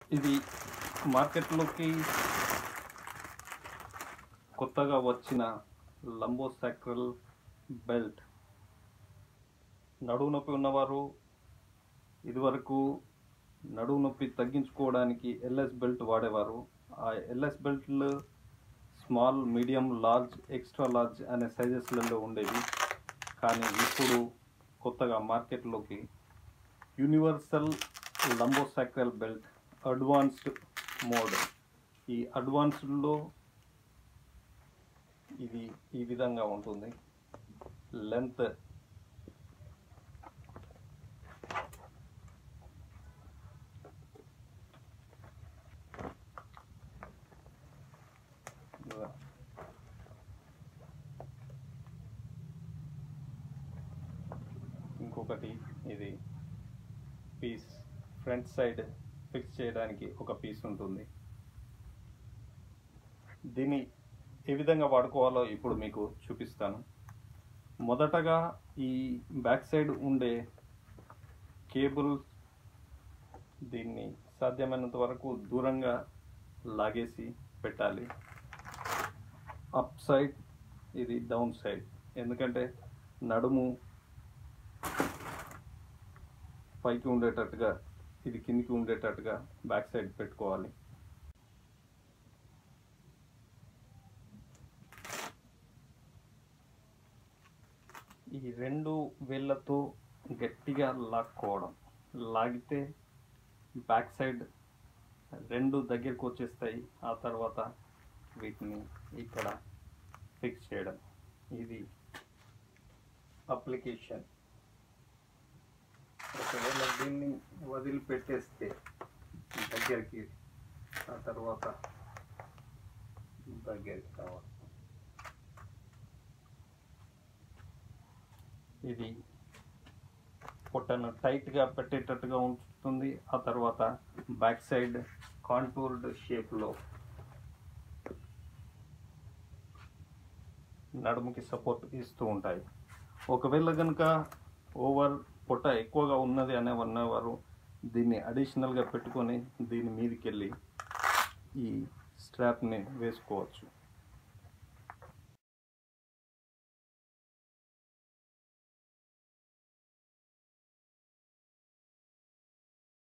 ఇది మార్కెట్లోకి కొత్తగా వచ్చిన లంబోసాక్రల్ బెల్ట్ నడువు నొప్పి ఉన్నవారు ఇదివరకు నడువు నొప్పి తగ్గించుకోవడానికి ఎల్ఎస్ బెల్ట్ వాడేవారు ఆ ఎల్ఎస్ బెల్ట్లు small medium large extra large అనే సైజెస్లలో ఉండేవి కానీ ఇప్పుడు కొత్తగా మార్కెట్లోకి universal lumbosacral belt advanced mode ఈ అడ్వాన్స్డ్లో ఇది ఈ విధంగా ఉంటుంది లెంత్ ఇంకొకటి ఇది పీస్ ఫ్రంట్ సైడ్ ఫిక్స్ చేయడానికి ఒక పీస్ ఉంటుంది దీన్ని ఏ విధంగా వాడుకోవాలో ఇప్పుడు మీకు చూపిస్తాను మొదటగా ఈ బ్యాక్ సైడ్ ఉండే కేబుల్ దీన్ని సాధ్యమైనంత వరకు దూరంగా లాగేసి పెట్టాలి అప్ సైడ్ ఇది డౌన్ సైడ్ ఎందుకంటే నడుము పైకి ఉండేటట్టుగా ఇది కిందికి ఉండేటట్టుగా బ్యాక్ సైడ్ పెట్టుకోవాలి ఈ రెండు వేళ్ళతో గట్టిగా లాక్కోవడం లాగితే బ్యాక్ సైడ్ రెండు దగ్గరికి వచ్చేస్తాయి ఆ తర్వాత వీటిని ఇక్కడ ఫిక్స్ చేయడం ఇది అప్లికేషన్ ఒకవేళ దీన్ని వదిలిపెట్టేస్తే దగ్గరికి ఆ తర్వాత దగ్గరికి కావాలి ఇది పొట్టను టైట్గా పెట్టేటట్టుగా ఉంచుతుంది ఆ తర్వాత బ్యాక్ సైడ్ కాంటూర్డ్ షేప్లో నడుముకి సపోర్ట్ ఇస్తూ ఉంటాయి ఒకవేళ కనుక ఓవర్ పొట్ట ఎక్కువగా ఉన్నది అనే అనేవారు దీన్ని అడిషనల్గా పెట్టుకొని దీని మీదకి వెళ్ళి ఈ స్ట్రాప్ని వేసుకోవచ్చు